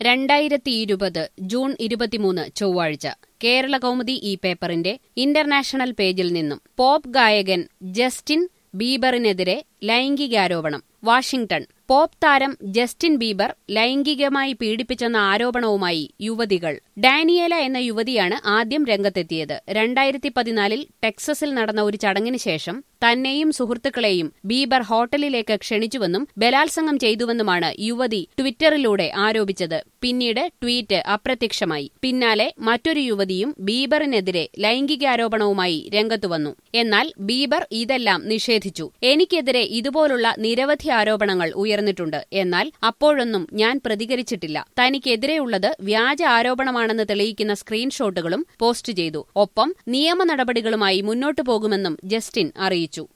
രണ്ടായിരത്തി ഇരുപത് ജൂൺ ഇരുപത്തിമൂന്ന് ചൊവ്വാഴ്ച കേരള കൗമുദി ഈ പേപ്പറിന്റെ ഇന്റർനാഷണൽ പേജിൽ നിന്നും പോപ്പ് ഗായകൻ ജസ്റ്റിൻ ബീബറിനെതിരെ ലൈംഗികാരോപണം വാഷിംഗ്ടൺ പോപ്പ് താരം ജസ്റ്റിൻ ബീബർ ലൈംഗികമായി പീഡിപ്പിച്ചെന്ന ആരോപണവുമായി യുവതികൾ ഡാനിയേല എന്ന യുവതിയാണ് ആദ്യം രംഗത്തെത്തിയത് രണ്ടായിരത്തി പതിനാലിൽ ടെക്സസിൽ നടന്ന ഒരു ചടങ്ങിന് ശേഷം തന്നെയും സുഹൃത്തുക്കളെയും ബീബർ ഹോട്ടലിലേക്ക് ക്ഷണിച്ചുവെന്നും ബലാത്സംഗം ചെയ്തുവെന്നുമാണ് യുവതി ട്വിറ്ററിലൂടെ ആരോപിച്ചത് പിന്നീട് ട്വീറ്റ് അപ്രത്യക്ഷമായി പിന്നാലെ മറ്റൊരു യുവതിയും ബീബറിനെതിരെ ലൈംഗികാരോപണവുമായി രംഗത്തുവന്നു എന്നാൽ ബീബർ ഇതെല്ലാം നിഷേധിച്ചു എനിക്കെതിരെ ഇതുപോലുള്ള നിരവധി ആരോപണങ്ങൾ ഉയർന്നിട്ടുണ്ട് എന്നാൽ അപ്പോഴൊന്നും ഞാൻ പ്രതികരിച്ചിട്ടില്ല തനിക്കെതിരെയുള്ളത് വ്യാജ ആരോപണമാണെന്ന് തെളിയിക്കുന്ന സ്ക്രീൻഷോട്ടുകളും പോസ്റ്റ് ചെയ്തു ഒപ്പം നിയമ നടപടികളുമായി മുന്നോട്ടു പോകുമെന്നും ജസ്റ്റിൻ അറിയിച്ചു